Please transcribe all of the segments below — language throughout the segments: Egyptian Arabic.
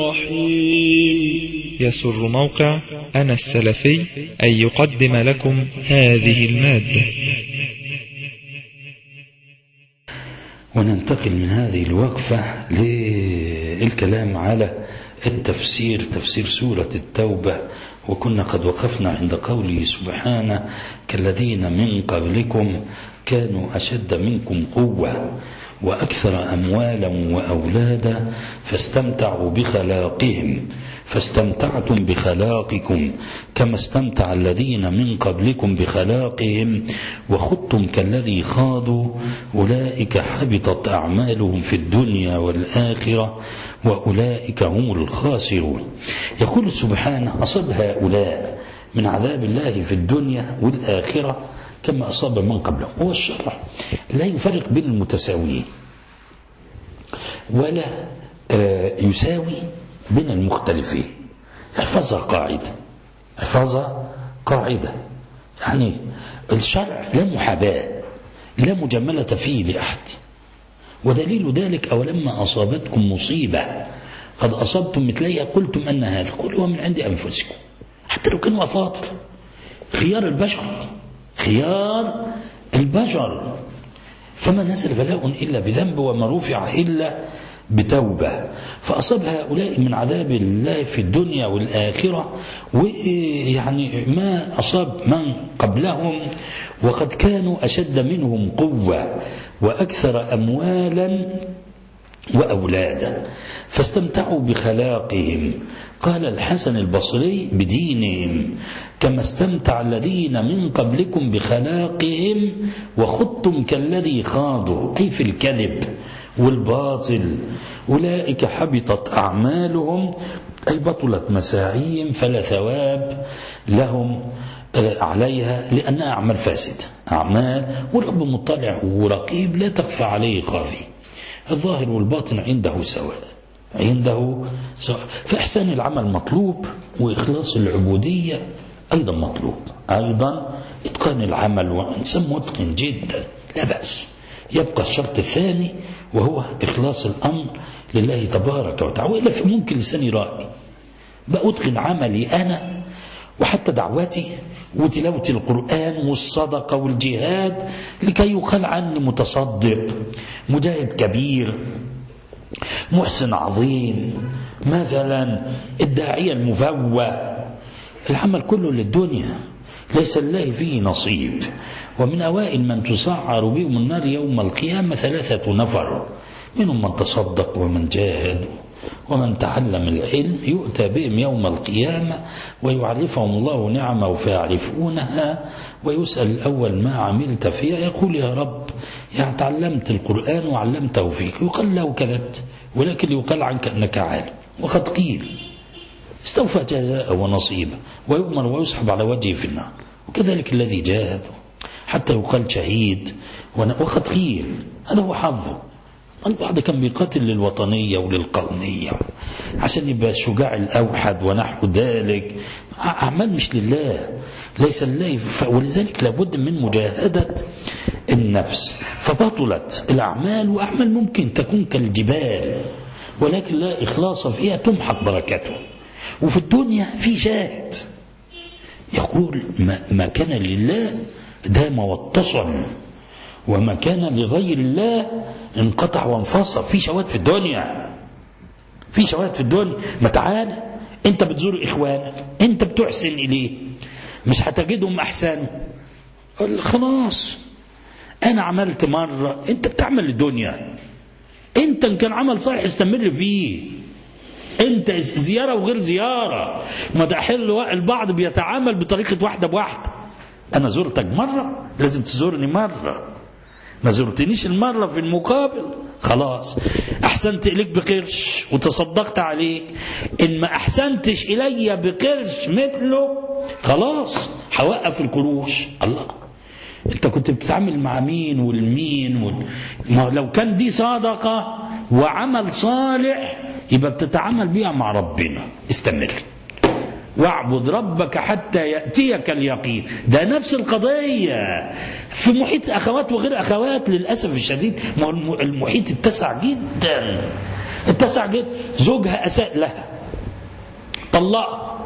الرحيم يسر موقع أنا السلفي أن يقدم لكم هذه المادة وننتقل من هذه الوقفة للكلام على التفسير تفسير سورة التوبة وكنا قد وقفنا عند قوله سبحانه كالذين من قبلكم كانوا أشد منكم قوة وأكثر أموالا وأولادا فاستمتعوا بخلاقهم فاستمتعتم بخلاقكم كما استمتع الذين من قبلكم بخلاقهم وخضتم كالذي خاضوا أولئك حبطت أعمالهم في الدنيا والآخرة وأولئك هم الخاسرون يقول سبحانه أصاب هؤلاء من عذاب الله في الدنيا والآخرة كما أصاب من قبلهم هو الشرع لا يفرق بين المتساويين ولا يساوي بين المختلفين احفظها قاعدة احفظها قاعدة يعني الشرع لا محاباة لا مجملة فيه لأحد ودليل ذلك أولما أصابتكم مصيبة قد أصبتم مثليها قلتم أن هذا قل هو من عند أنفسكم حتى لو كانوا أفاضل خيار البشر خيار البشر فما نزل بلاء إلا بذنب وما رفع إلا بتوبة فأصاب هؤلاء من عذاب الله في الدنيا والآخرة ويعني ما أصاب من قبلهم وقد كانوا أشد منهم قوة وأكثر أموالا وأولادا فاستمتعوا بخلاقهم قال الحسن البصري بدينهم كما استمتع الذين من قبلكم بخلاقهم وخضتم كالذي خاضوا أي في الكذب والباطل أولئك حبطت أعمالهم أي بطلت مساعيهم فلا ثواب لهم عليها لأنها أعمال فاسدة أعمال والرب مطلع ورقيب لا تخفى عليه خافي الظاهر والباطن عنده سواء عنده سواء فإحسان العمل مطلوب وإخلاص العبودية أيضا مطلوب أيضا إتقان العمل وإنسان متقن جدا لا بأس يبقى الشرط الثاني وهو إخلاص الأمر لله تبارك وتعالى وإلا في ممكن لساني رأي بأتقن عملي أنا وحتى دعوتي وتلاوة القرآن والصدقة والجهاد لكي يقال عني متصدق مجاهد كبير محسن عظيم مثلا الداعية المفوى العمل كله للدنيا ليس الله فيه نصيب ومن أوائل من تسعر بهم النار يوم القيامة ثلاثة نفر منهم من تصدق ومن جاهد ومن تعلم العلم يؤتى بهم يوم القيامة ويعرفهم الله نعمه فيعرفونها ويسأل الأول ما عملت فيها يقول يا رب يعني تعلمت القرآن وعلمته فيك يقال له كذبت ولكن يقال عنك أنك عالم وقد قيل استوفى جزاء ونصيبه ويؤمر ويسحب على وجهه في النار وكذلك الذي جاهد حتى يقال شهيد وقد قيل هذا هو حظه البعض كان بيقاتل للوطنية وللقومية عشان يبقى الشجاع الأوحد ونحو ذلك أعمال مش لله ليس لله ولذلك لابد من مجاهدة النفس فبطلت الأعمال وأعمال ممكن تكون كالجبال ولكن لا إخلاص فيها تمحق بركته وفي الدنيا في جاهد يقول ما, ما كان لله دام واتصل وما كان لغير الله انقطع وانفصل في شواهد في الدنيا في شواهد في الدنيا ما تعالى انت بتزور اخوانك انت بتحسن اليه مش هتجدهم احسن خلاص انا عملت مره انت بتعمل الدنيا انت ان كان عمل صالح استمر فيه انت زياره وغير زياره ما ده حلو البعض بيتعامل بطريقه واحده بواحده انا زرتك مره لازم تزورني مره ما زرتنيش المرة في المقابل خلاص أحسنت إليك بقرش وتصدقت عليك إن ما أحسنتش إلي بقرش مثله خلاص هوقف القروش الله انت كنت بتتعامل مع مين والمين وال... ما لو كان دي صدقة وعمل صالح يبقى بتتعامل بيها مع ربنا استمر واعبد ربك حتى يأتيك اليقين ده نفس القضية في محيط أخوات وغير أخوات للأسف الشديد المحيط اتسع جدا اتسع جدا زوجها أساء لها طلقها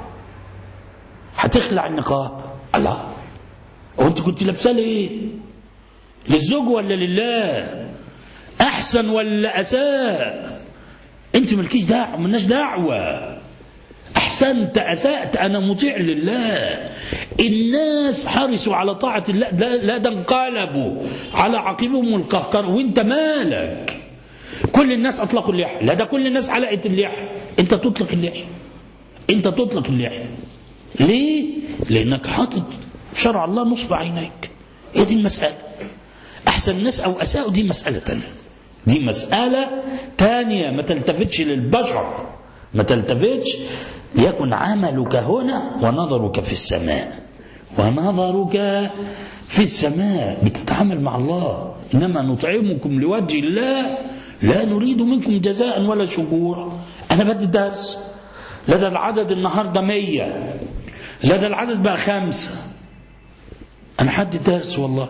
هتخلع النقاب الله وانت كنت لابسه ليه للزوج ولا لله احسن ولا اساء انت مالكيش دعوه ملناش دعوه احسنت اسات انا مطيع لله الناس حرصوا على طاعه الله لا, لا ده انقلبوا على عقبهم القهقر وانت مالك كل الناس اطلقوا اللحيه لا ده كل الناس علقت اللحيه انت تطلق اللحيه انت تطلق اللحيه ليه لانك حاطط شرع الله نصب عينيك هي دي المساله احسن الناس او اساءوا دي مساله تانية دي مساله تانية ما تلتفتش للبشر ما تلتفتش ليكن عملك هنا ونظرك في السماء ونظرك في السماء بتتعامل مع الله انما نطعمكم لوجه الله لا نريد منكم جزاء ولا شكور انا بدي درس لدى العدد النهارده مية لدى العدد بقى خمسة أنا حد درس والله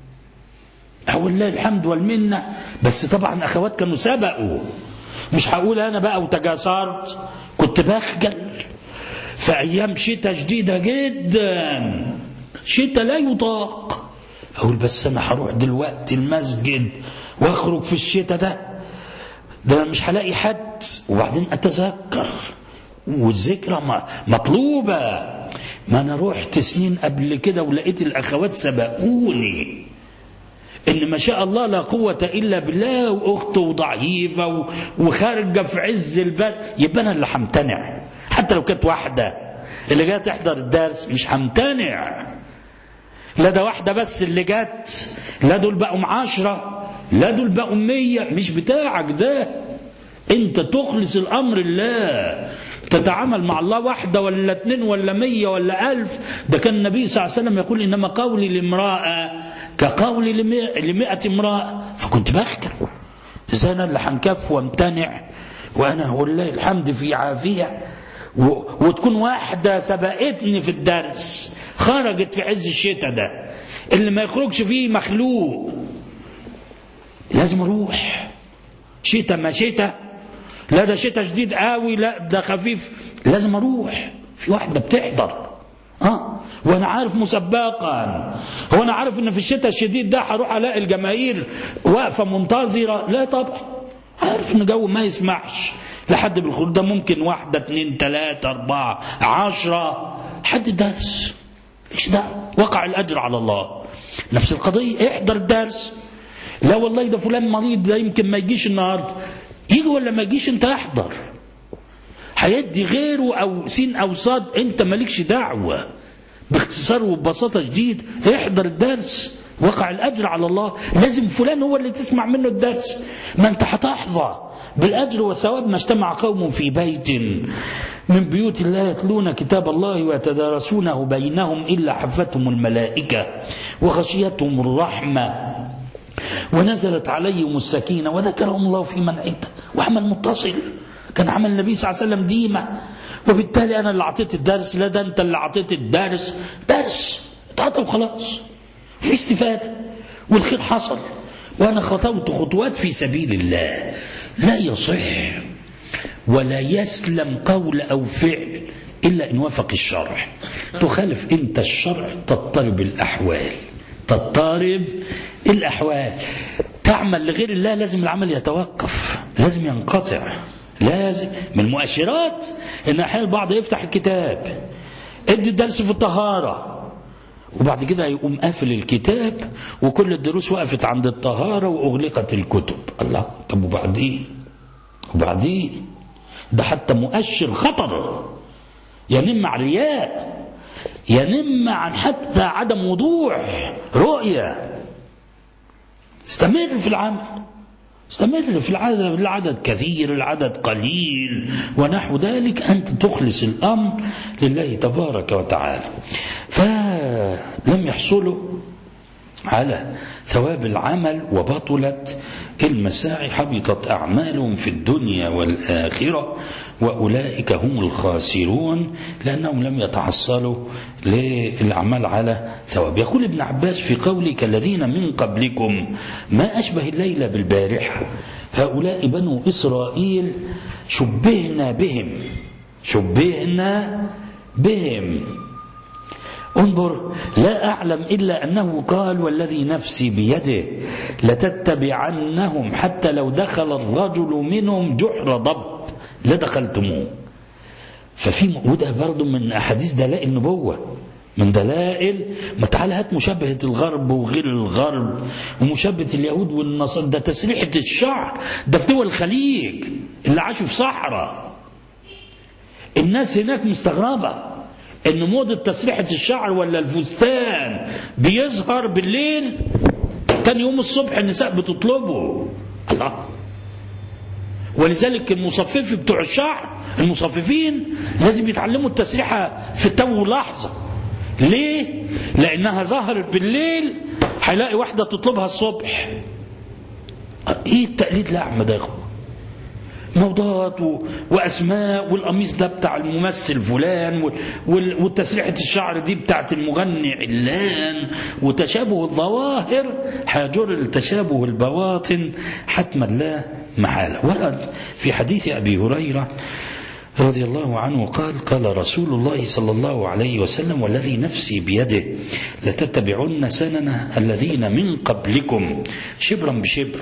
والله الحمد والمنة بس طبعا أخوات كانوا سبقوا مش هقول أنا بقى وتجاسرت كنت بخجل في أيام شتاء شديدة جدا شتاء لا يطاق أقول بس أنا هروح دلوقتي المسجد وأخرج في الشتاء ده ده أنا مش هلاقي حد وبعدين أتذكر والذكرى مطلوبة ما أنا رحت سنين قبل كده ولقيت الأخوات سبقوني إن ما شاء الله لا قوة إلا بالله وأخته ضعيفة وخارجة في عز البلد يبقى أنا اللي همتنع حتى لو كانت واحدة اللي جايه تحضر الدرس مش همتنع لا ده واحدة بس اللي جت لا دول بقوا عشرة لا دول بقوا مية مش بتاعك ده انت تخلص الامر الله تتعامل مع الله واحدة ولا اتنين ولا مية ولا ألف ده كان النبي صلى الله عليه وسلم يقول إنما قولي لامرأة كقولي لمئة امرأة فكنت بحكر إذا أنا اللي هنكف وامتنع وأنا والله الحمد في عافية و... وتكون واحدة سبقتني في الدرس خرجت في عز الشتاء ده اللي ما يخرجش فيه مخلوق لازم اروح شتاء ما شتاء لا ده شتاء شديد قوي لا ده خفيف لازم اروح في واحده بتحضر اه وانا عارف مسبقا هو انا عارف ان في الشتاء الشديد ده هروح الاقي الجماهير واقفه منتظره لا طبعا عارف ان الجو ما يسمحش لحد بالخروج ده ممكن واحدة اتنين تلاتة أربعة عشرة حد درس ايش ده وقع الأجر على الله نفس القضية احضر الدرس لا والله ده فلان مريض ده يمكن ما يجيش النهارده يجي ولا ما يجيش انت احضر هيدي غيره او سين او صاد انت مالكش دعوه باختصار وببساطه شديد احضر الدرس وقع الاجر على الله لازم فلان هو اللي تسمع منه الدرس ما انت هتحظى بالاجر والثواب ما اجتمع قوم في بيت من بيوت الله يتلون كتاب الله ويتدارسونه بينهم الا حفتهم الملائكه وغشيتهم الرحمه ونزلت عليهم السكينة وذكرهم الله في من عنده وعمل متصل كان عمل النبي صلى الله عليه وسلم ديمة وبالتالي أنا اللي أعطيت الدرس لا ده أنت اللي أعطيت الدرس درس اتعطى وخلاص في استفادة والخير حصل وأنا خطوت خطوات في سبيل الله لا يصح ولا يسلم قول أو فعل إلا إن وافق الشرع تخالف أنت الشرع تضطرب الأحوال تضطرب الأحوال تعمل لغير الله لازم العمل يتوقف لازم ينقطع لازم من المؤشرات ان احيانا البعض يفتح الكتاب ادي الدرس في الطهارة وبعد كده يقوم قافل الكتاب وكل الدروس وقفت عند الطهارة وأغلقت الكتب الله طب وبعدين وبعدين ده حتى مؤشر خطر ينم على الرياء ينم عن حتى عدم وضوح رؤية استمر في العمل استمر في العدد العدد كثير العدد قليل ونحو ذلك أنت تخلص الأمر لله تبارك وتعالى فلم يحصلوا على ثواب العمل وبطلت المساعي حبطت أعمالهم في الدنيا والآخرة وأولئك هم الخاسرون لأنهم لم يتحصلوا للعمل على ثواب يقول ابن عباس في قولك الذين من قبلكم ما أشبه الليلة بالبارحة هؤلاء بنو إسرائيل شبهنا بهم شبهنا بهم انظر لا أعلم إلا أنه قال والذي نفسي بيده لتتبعنهم حتى لو دخل الرجل منهم جحر ضب لدخلتموه ففي وده برضه من أحاديث دلائل النبوة من دلائل ما تعالى هات مشابهة الغرب وغير الغرب ومشابهة اليهود والنصارى ده تسريحة الشعر ده في دول الخليج اللي عاشوا في صحراء الناس هناك مستغربة ان موضة تسريحة الشعر ولا الفستان بيظهر بالليل تاني يوم الصبح النساء بتطلبه الله ولذلك المصفف بتوع الشعر المصففين لازم يتعلموا التسريحة في تو لحظة ليه؟ لأنها ظهرت بالليل هيلاقي واحدة تطلبها الصبح ايه التقليد الأعمى ده يا اخوه موضات و... واسماء والقميص ده بتاع الممثل فلان و... وال... وتسريحه الشعر دي بتاعت المغني علان وتشابه الظواهر هيجر التشابه البواطن حتما لا محاله ورد في حديث ابي هريره رضي الله عنه قال قال رسول الله صلى الله عليه وسلم والذي نفسي بيده لتتبعن سنن الذين من قبلكم شبرا بشبر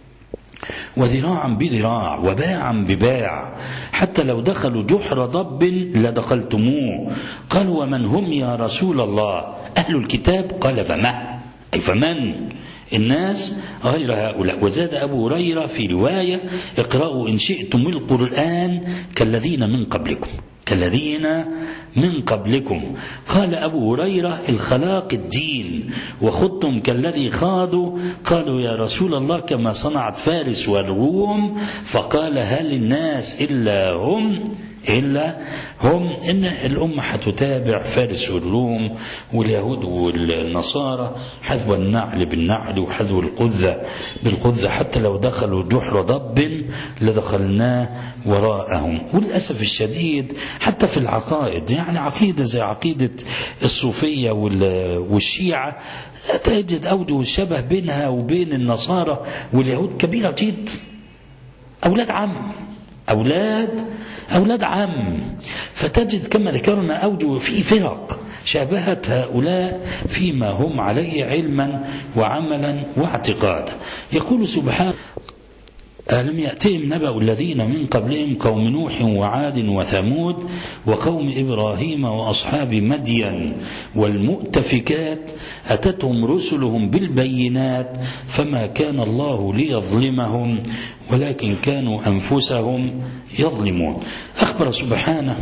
وذراعا بذراع وباعا بباع حتى لو دخلوا جحر ضب لدخلتموه قالوا ومن هم يا رسول الله أهل الكتاب قال فما أي فمن الناس غير هؤلاء وزاد أبو هريرة في رواية اقرأوا إن شئتم القرآن كالذين من قبلكم كالذين من قبلكم قال أبو هريرة الخلاق الدين وخضتم كالذي خاضوا قالوا يا رسول الله كما صنعت فارس والروم فقال هل الناس إلا هم إلا هم إن الأمة هتتابع فارس والروم واليهود والنصارى حذو النعل بالنعل وحذو القذة بالقذة حتى لو دخلوا جحر ضب لدخلناه وراءهم وللأسف الشديد حتى في العقائد يعني عقيدة زي عقيدة الصوفية والشيعة تجد أوجه الشبه بينها وبين النصارى واليهود كبيرة جدا أولاد عم أولاد أولاد عم فتجد كما ذكرنا أوجه في فرق شابهت هؤلاء فيما هم عليه علما وعملا واعتقادا يقول سبحانه ألم يأتهم نبأ الذين من قبلهم قوم نوح وعاد وثمود وقوم إبراهيم وأصحاب مدين والمؤتفكات أتتهم رسلهم بالبينات فما كان الله ليظلمهم ولكن كانوا أنفسهم يظلمون أخبر سبحانه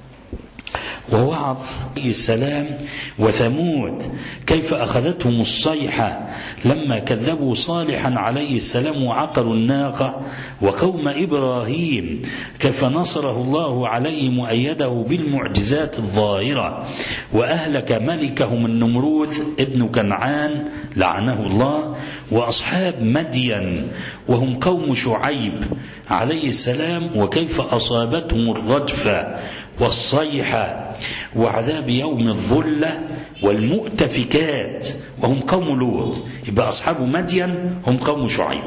ووعظ عليه السلام وثمود كيف أخذتهم الصيحة لما كذبوا صالحا عليه السلام وعقروا الناقة وقوم إبراهيم كيف نصره الله عليهم وأيده بالمعجزات الظاهرة وأهلك ملكهم النمروذ ابن كنعان لعنه الله وأصحاب مدين وهم قوم شعيب عليه السلام وكيف أصابتهم الرجفة والصيحة وعذاب يوم الظلة والمؤتفكات وهم قوم لوط يبقى أصحاب مدين هم قوم شعيب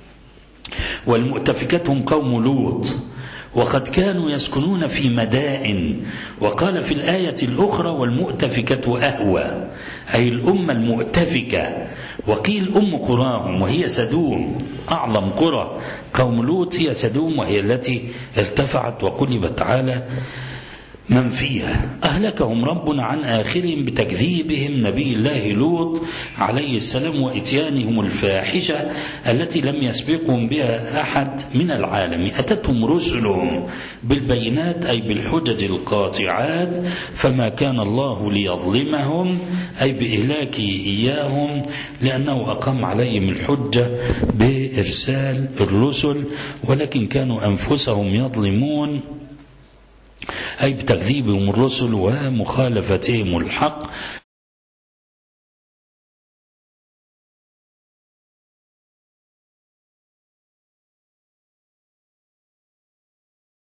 والمؤتفكات هم قوم لوط وقد كانوا يسكنون في مدائن وقال في الآية الأخرى والمؤتفكة أهوى أي الأمة المؤتفكة وقيل أم قراهم وهي سدوم أعظم قرى قوم لوط هي سدوم وهي التي ارتفعت وقلبت على من فيها أهلكهم ربنا عن آخرهم بتكذيبهم نبي الله لوط عليه السلام وإتيانهم الفاحشة التي لم يسبقهم بها أحد من العالم أتتهم رسلهم بالبينات أي بالحجج القاطعات فما كان الله ليظلمهم أي بإهلاكه إياهم لأنه أقام عليهم الحجة بإرسال الرسل ولكن كانوا أنفسهم يظلمون أي بتكذيبهم الرسل ومخالفتهم الحق